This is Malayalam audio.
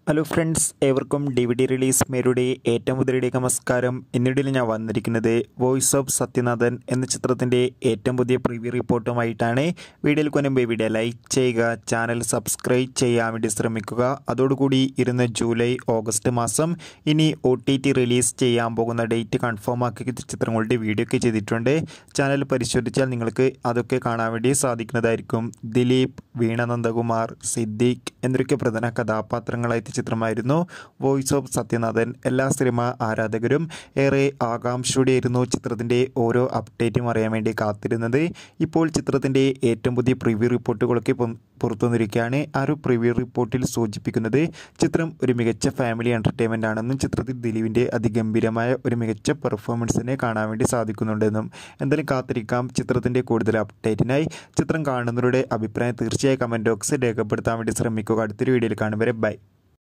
ഹലോ ഫ്രണ്ട്സ് ഏവർക്കും ഡി വി ഡി റിലീസ് മേരുടെ ഏറ്റവും പുതിയ നമസ്കാരം എന്നിടയിൽ ഞാൻ വന്നിരിക്കുന്നത് വോയിസ് ഓഫ് സത്യനാഥൻ എന്ന ചിത്രത്തിൻ്റെ ഏറ്റവും പുതിയ പ്രിവ്യൂ റിപ്പോർട്ടുമായിട്ടാണ് വീഡിയോയിൽ കൊനുമ്പ് വീഡിയോ ലൈക്ക് ചെയ്യുക ചാനൽ സബ്സ്ക്രൈബ് ചെയ്യാൻ വേണ്ടി ശ്രമിക്കുക അതോടുകൂടി ഇരുന്ന് ജൂലൈ ഓഗസ്റ്റ് മാസം ഇനി ഒ ടി ടി റിലീസ് ചെയ്യാൻ പോകുന്ന ഡേറ്റ് കൺഫേം ആക്കി ചിത്രങ്ങളുടെ വീഡിയോ ഒക്കെ ചെയ്തിട്ടുണ്ട് ചാനൽ പരിശോധിച്ചാൽ നിങ്ങൾക്ക് അതൊക്കെ കാണാൻ വേണ്ടി സാധിക്കുന്നതായിരിക്കും ദിലീപ് വീണ നന്ദകുമാർ സിദ്ദീഖ് എന്നൊക്കെ പ്രധാന കഥാപാത്രങ്ങളായിട്ട് ചിത്രമായിരുന്നു വോയിസ് ഓഫ് സത്യനാഥൻ എല്ലാ സിനിമ ആരാധകരും ഏറെ ആകാംക്ഷയോടെയായിരുന്നു ചിത്രത്തിൻ്റെ ഓരോ അപ്ഡേറ്റും അറിയാൻ വേണ്ടി കാത്തിരുന്നത് ഇപ്പോൾ ചിത്രത്തിൻ്റെ ഏറ്റവും പുതിയ പ്രിവ്യൂ റിപ്പോർട്ടുകളൊക്കെ പൊ- പുറത്തു വന്നിരിക്കുകയാണ് ആ ഒരു പ്രിവ്യൂ റിപ്പോർട്ടിൽ സൂചിപ്പിക്കുന്നത് ചിത്രം ഒരു മികച്ച ഫാമിലി എൻ്റർടൈൻമെൻ്റ് ആണെന്നും ചിത്രത്തിൽ ദിലീപിൻ്റെ അതിഗംഭീരമായ ഒരു മികച്ച പെർഫോമൻസിനെ കാണാൻ വേണ്ടി സാധിക്കുന്നുണ്ടെന്നും എന്തായാലും കാത്തിരിക്കാം ചിത്രത്തിൻ്റെ കൂടുതൽ അപ്ഡേറ്റിനായി ചിത്രം കാണുന്നവരുടെ അഭിപ്രായം തീർച്ചയായും കമൻറ്റ് ബോക്സിൽ രേഖപ്പെടുത്താൻ വേണ്ടി ശ്രമിക്കുക അടുത്തൊരു വീഡിയോയിൽ കാണും വരെ ബൈ